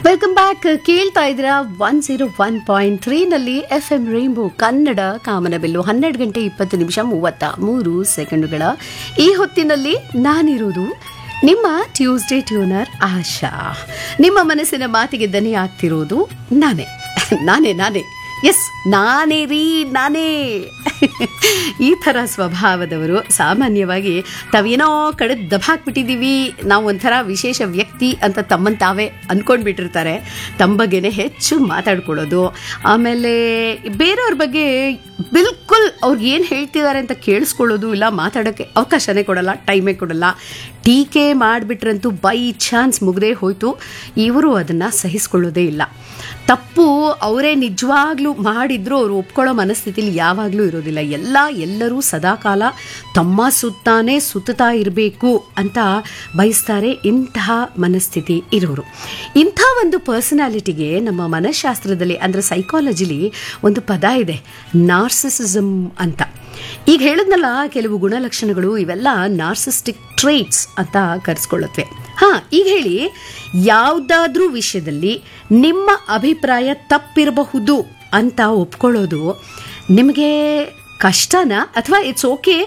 welcome back ಕೇಳ್ತಾ ಇದ್ದೀರಾ one zero one point ತ್ರೀನಲ್ಲಿ ಎಫ್ ಎಂ ರೈನ್ಬೋ ಕನ್ನಡ ಕಾಮನಬಿಲ್ಲು ಹನ್ನೆರಡು ಗಂಟೆ ಇಪ್ಪತ್ತು ನಿಮಿಷ ಮೂವತ್ತ ಮೂರು ಸೆಕೆಂಡುಗಳ ಈ ಹೊತ್ತಿನಲ್ಲಿ ನಾನಿರುವುದು ನಿಮ್ಮ ಟ್ಯೂಸ್ಡೇ ಟ್ಯೂನರ್ ಆಶಾ ನಿಮ್ಮ ಮನಸ್ಸಿನ ಮಾತಿಗೆ ದನಿ ಆಗ್ತಿರೋದು ನಾನೇ ನಾನೇ ನಾನೇ ಎಸ್ ನಾನೇ ರೀ ನಾನೇ ಈ ಥರ ಸ್ವಭಾವದವರು ಸಾಮಾನ್ಯವಾಗಿ ತಾವೇನೋ ಕಡೆ ದಬಾಕ್ಬಿಟ್ಟಿದ್ದೀವಿ ನಾವು ಒಂಥರ ವಿಶೇಷ ವ್ಯಕ್ತಿ ಅಂತ ತಮ್ಮನ್ನು ತಾವೇ ಅಂದ್ಕೊಂಡ್ಬಿಟ್ಟಿರ್ತಾರೆ ತಮ್ಮ ಬಗ್ಗೆನೇ ಹೆಚ್ಚು ಮಾತಾಡ್ಕೊಳ್ಳೋದು ಆಮೇಲೆ ಬೇರೆಯವ್ರ ಬಗ್ಗೆ ಬಿಲ್ಕುಲ್ ಅವ್ರಿಗೆ ಏನು ಹೇಳ್ತಿದ್ದಾರೆ ಅಂತ ಕೇಳಿಸ್ಕೊಳ್ಳೋದು ಇಲ್ಲ ಮಾತಾಡೋಕ್ಕೆ ಅವಕಾಶನೇ ಕೊಡಲ್ಲ ಟೈಮೇ ಕೊಡಲ್ಲ ಟೀಕೆ ಮಾಡಿಬಿಟ್ರಂತೂ ಬೈ ಚಾನ್ಸ್ ಮುಗ್ದೇ ಹೋಯ್ತು ಇವರು ಅದನ್ನು ಸಹಿಸ್ಕೊಳ್ಳೋದೇ ಇಲ್ಲ ತಪ್ಪು ಅವರೇ ನಿಜವಾಗ್ಲೂ ಮಾಡಿದ್ರು ಅವರು ಒಪ್ಕೊಳ್ಳೋ ಮನಸ್ಥಿತಿಲಿ ಯಾವಾಗಲೂ ಇರೋದಿಲ್ಲ ಎಲ್ಲ ಎಲ್ಲರೂ ಸದಾಕಾಲ ತಮ್ಮ ಸುತ್ತಾನೇ ಸುತ್ತಾ ಇರಬೇಕು ಅಂತ ಬಯಸ್ತಾರೆ ಇಂತಹ ಮನಸ್ಥಿತಿ ಇರೋರು ಇಂಥ ಒಂದು ಪರ್ಸನಾಲಿಟಿಗೆ ನಮ್ಮ ಮನಃಶಾಸ್ತ್ರದಲ್ಲಿ ಅಂದರೆ ಸೈಕಾಲಜಿಲಿ ಒಂದು ಪದ ಇದೆ ನಾರ್ಸಿಸಿಸಮ್ ಅಂತ ಈಗ ಹೇಳಿದ್ನಲ್ಲ ಕೆಲವು ಗುಣಲಕ್ಷಣಗಳು ಇವೆಲ್ಲ ನಾರ್ಸಿಸ್ಟಿಕ್ ಟ್ರೇಟ್ಸ್ ಅಂತ ಕರೆಸ್ಕೊಳ್ಳುತ್ತವೆ ಹಾ ಈಗ ಹೇಳಿ ಯಾವುದಾದ್ರೂ ವಿಷಯದಲ್ಲಿ ನಿಮ್ಮ ಅಭಿಪ್ರಾಯ ತಪ್ಪಿರಬಹುದು ಅಂತ ಒಪ್ಕೊಳ್ಳೋದು ನಿಮಗೆ ಕಷ್ಟನಾ ಅಥವಾ ಇಟ್ಸ್ ಓಕೆ